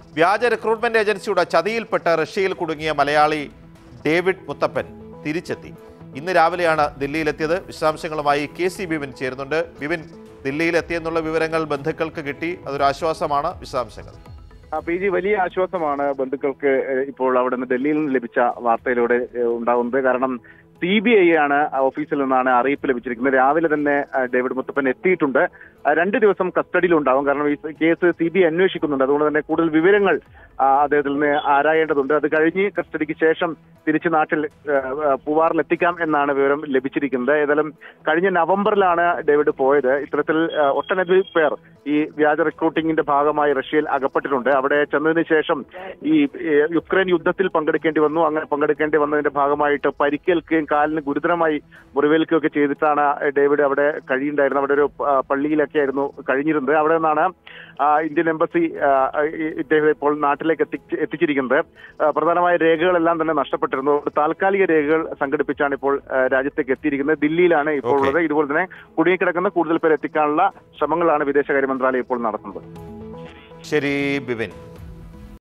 വ്യാജ റിക്രൂട്ട്മെന്റ് ഏജൻസിയുടെ ചതിയിൽപ്പെട്ട് റഷ്യയിൽ കുടുങ്ങിയ മലയാളി ഡേവിഡ് മുത്തപ്പൻ തിരിച്ചെത്തി ഇന്ന് രാവിലെയാണ് ദില്ലിയിലെത്തിയത് വിശദാംശങ്ങളുമായി കെ സി ബിപിൻ ചേരുന്നുണ്ട് ബിപിൻ ദില്ലിയിലെത്തിയെന്നുള്ള വിവരങ്ങൾ ബന്ധുക്കൾക്ക് കിട്ടി അതൊരു ആശ്വാസമാണ് വിശദാംശങ്ങൾ ആ, പി ജി വലിയ ആശ്വാസമാണ് ബന്ധുക്കൾക്ക് ഏഹ്, ഇപ്പോൾ അവിടെ നിന്ന് ഡൽഹിയിൽ നിന്ന് ലഭിച്ച വാർത്തയിലൂടെ ഏഹ്, ഉണ്ടാകുന്നത് കാരണം സി ബി ഐ ആണ് ആ ഓഫീസിൽ നിന്നാണ് അറിയിപ്പ് ലഭിച്ചിരിക്കുന്നത് രാവിലെ തന്നെ ആ, ഡേവിഡ് മുത്തപ്പൻ എത്തിയിട്ടുണ്ട് ആ, രണ്ട് ദിവസം കസ്റ്റഡിയിൽ ഉണ്ടാവും കാരണം ഈ കേസ് സി ബി ഐ അന്വേഷിക്കുന്നുണ്ട് അതുകൊണ്ട് തന്നെ കൂടുതൽ വിവരങ്ങൾ ആ, അദ്ദേഹത്തിൽ നിന്ന് ആരായേണ്ടതുണ്ട് അത് കഴിഞ്ഞ് കസ്റ്റഡിക്ക് ശേഷം തിരിച്ച് നാട്ടിൽ ഏഹ്, ഏഹ്, പൂവാറിൽ എത്തിക്കാം എന്നാണ് വിവരം ലഭിച്ചിരിക്കുന്നത് ഏതായാലും കഴിഞ്ഞ നവംബറിലാണ് ഡേവിഡ് പോയത് ഇത്തരത്തിൽ ഏഹ്, ഒട്ടനവധി പേർ ഈ വ്യാജ റിക്രൂട്ടിംഗിന്റെ ഭാഗമായി റഷ്യയിൽ അകപ്പെട്ടിട്ടുണ്ട് അവിടെ ചെന്നതിന് ശേഷം ഈ ഏഹ്, യുക്രൈൻ യുദ്ധത്തിൽ പങ്കെടുക്കേണ്ടി വന്നു അങ്ങനെ പങ്കെടുക്കേണ്ടി വന്നതിന്റെ ഭാഗമായിട്ട് പരിക്കേൽക്കുകയും കാലിന് ഗുരുതരമായി മുറിവേൽക്കുകയൊക്കെ ചെയ്തിട്ടാണ് ഡേവിഡ് അവിടെ കഴിയുണ്ടായിരുന്നത് അവിടെ ഒരു ആ, പള്ളിയിലൊക്കെ ആയിരുന്നു കഴിഞ്ഞിരുന്നത് അവിടെ നിന്നാണ് ആ, ഇന്ത്യൻ എംബസി ആ, ഈ- ഇദ്ദേഹം ഇപ്പോൾ നാട്ടിലേക്ക് എത്തിച്ച് എത്തിച്ചിരിക്കുന്നത് ആ, പ്രധാനമായ രേഖകളെല്ലാം തന്നെ നഷ്ടപ്പെട്ടിരുന്നു അതുകൊണ്ട് താൽക്കാലിക രേഖകൾ സംഘടിപ്പിച്ചാണ് ഇപ്പോൾ ആ, രാജ്യത്തേക്ക് എത്തിയിരിക്കുന്നത് ദില്ലിയിലാണ് ഇപ്പോൾ Okay. ഉള്ളത് ഇതുപോലെ തന്നെ കുടുങ്ങിക്കിടക്കുന്ന കൂടുതൽ പേർ എത്തിക്കാനുള്ള ശ്രമങ്ങളാണ് വിദേശകാര്യ മന്ത്രാലയം ഇപ്പോൾ നടത്തുന്നത് ശരി ബിപിൻ